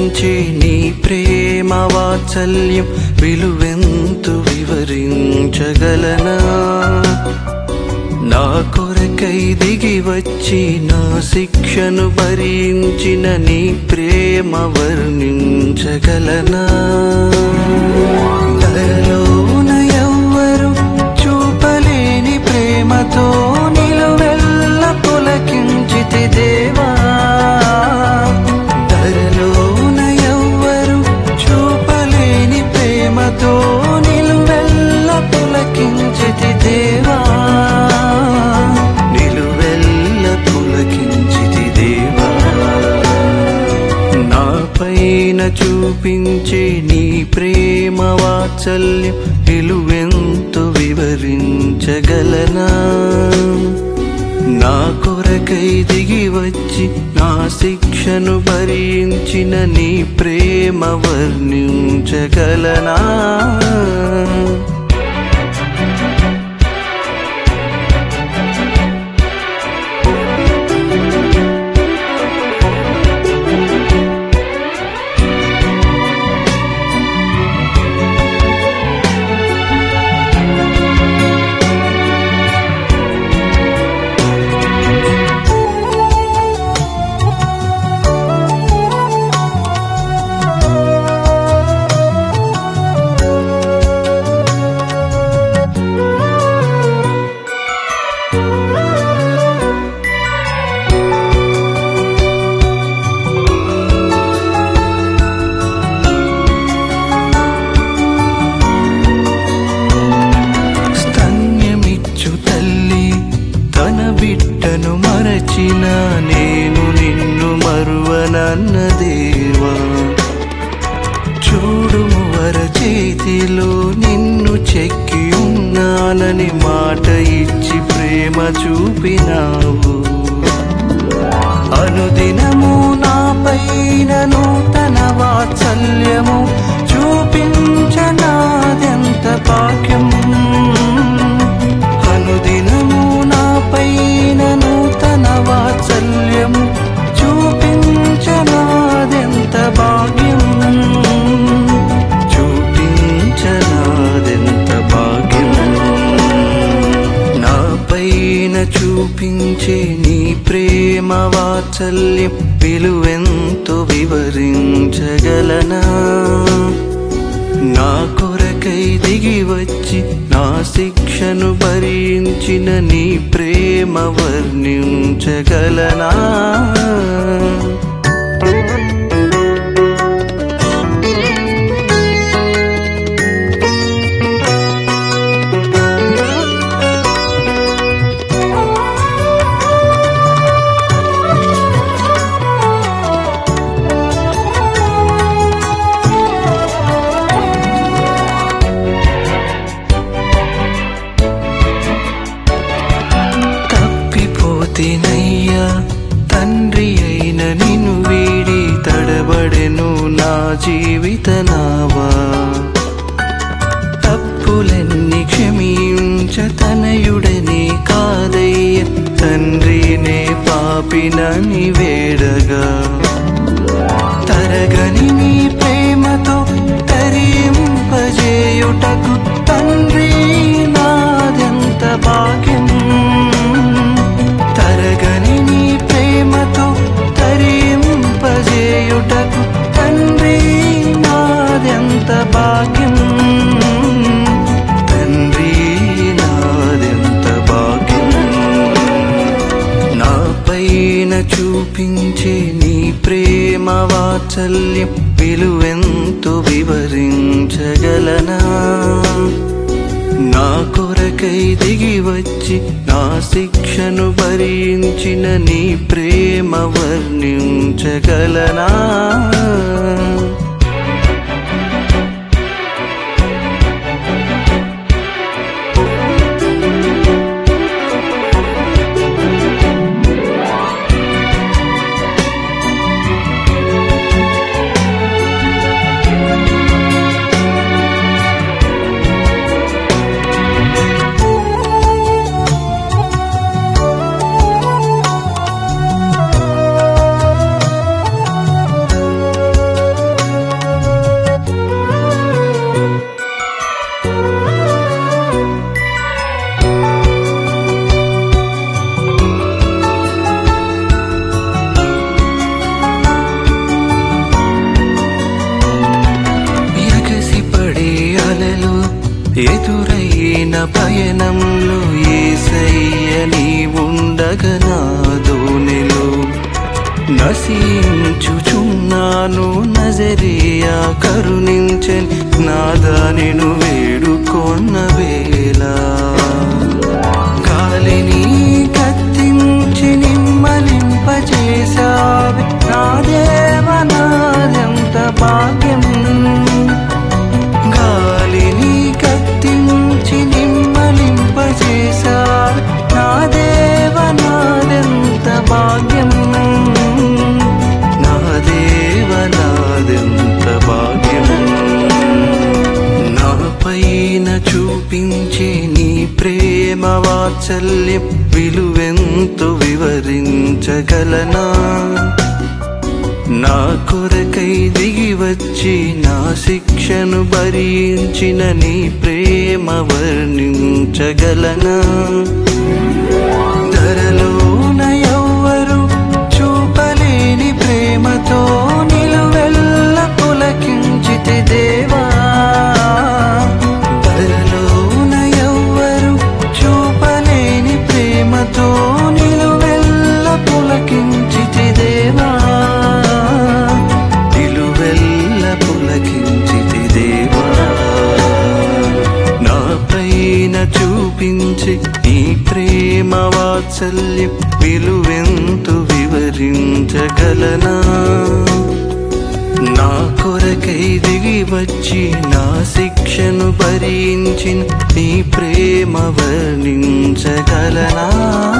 చూపించే నీ ప్రేమ వాత్సల్యం విలువెంతు వివరించగలనా నా కొరకై దిగి వచ్చి నా శిక్షను భరించిన నీ ప్రేమ వర్ణించగలనా ధరలోన ఎవ్వరు చూపలేని ప్రేమతో నిలువెల్ల పులకించితి దేవా ధరలోన ఎవ్వరు చూపలేని ప్రేమతో నిలువెల్ల పులకించితి దేవా నిలువెల్ల పులకించితి దేవా నా పైన చూపించే నీ ప్రేమ వాత్సల్యం విలువెంతో వివరించగలనా నా కొరకై దిగి వచ్చి నా శిక్షను భరించిన నీ ప్రేమ వర్ణించగలనా స్తన్యమిచ్చు తల్లి తన బిడ్డను మరచిన నేను నిన్ను మరువనన్న దేవా చూడుము వర చేతిలో నిన్ను చెక్కి ఉన్నానని మాట ఇచ్చి ప్రేమ చూపినావు అనుదినము నా పైన నూతన వాత్సల్యము చూపించనాదెంత భాగ్యం అనుదినము నా పైన నూతన వాత్సల్యము చూపించనాదెంత భాగ్యం చూపించనాదెంత భాగ్యం నా పైన చూపించే నీ ప్రేమ వాత్సల్యం విలువెంతో వివరించగలనా నా కొరకై దిగి వచ్చి నా శిక్షను భరించిన నీ ప్రేమ వర్ణించగలనా తప్పిపోతేనయ్యా తండ్రి అయిన నిన్ను వీడి తడబడెను నా జీవిత నావా తప్పులన్నీ క్షమించ తనయుడని కాదయ్య తండ్రినే పాపినని వేడగా తరగని నీ ప్రేమతో తరింపజేయుటకు తండ్రి నాదెంత భాగ్యం తరగని నీ ప్రేమతో తరింపజేయుటకు తండ్రి నాదెంత భాగ్యం తండ్రి నాదెంత భాగ్యం నా పైన చూపించే నీ ప్రేమ వాత్సల్యం విలువెంతో వివరించగలనా నా కొరకై దిగి వచ్చి నా శిక్షను భరించిన నీ ప్రేమ వర్ణించగలనా ఎదురైన పయనంలో ఏసయ్య నీ ఉండగా నాదోనిలో నశించుచున్నాను నజరియా కరుణించని నాదానిను వేడుకొన్న వేళ గాలిని కత్తించి నిమ్మలింపచేశావి నా దేవ నాదెంత భాగ్యం గాలిని కత్తించి నిమ్మలింపచేశావి నా దేవ నాదెంత భాగ్యం నా దేవ నాదెంత భాగ్యం నా పైన చూపించే నీ ప్రేమ వాత్సల్యం విలువెంతో వివరించగలనా నా కొరకై దిగి వచ్చి నా శిక్షను భరించిన నీ ప్రేమ వర్ణించగలనా ధరలోన ఎవ్వరు చూపలేని ప్రేమతో నిలువెల్ల పులకించితి దేవా ధరలోన ఎవ్వరు చూపలేని ప్రేమతో నిలువెల్ల పులకించితి దేవా నిలువెల్ల పులకించితి దేవా నా పైన చూపించి నీ ప్రేమ వాత్సల్యం విలువెంతు వివరించగలనా నా కొరకై దిగి వచ్చి నా శిక్షను భరించిన నీ ప్రేమ వర్ణించగలనా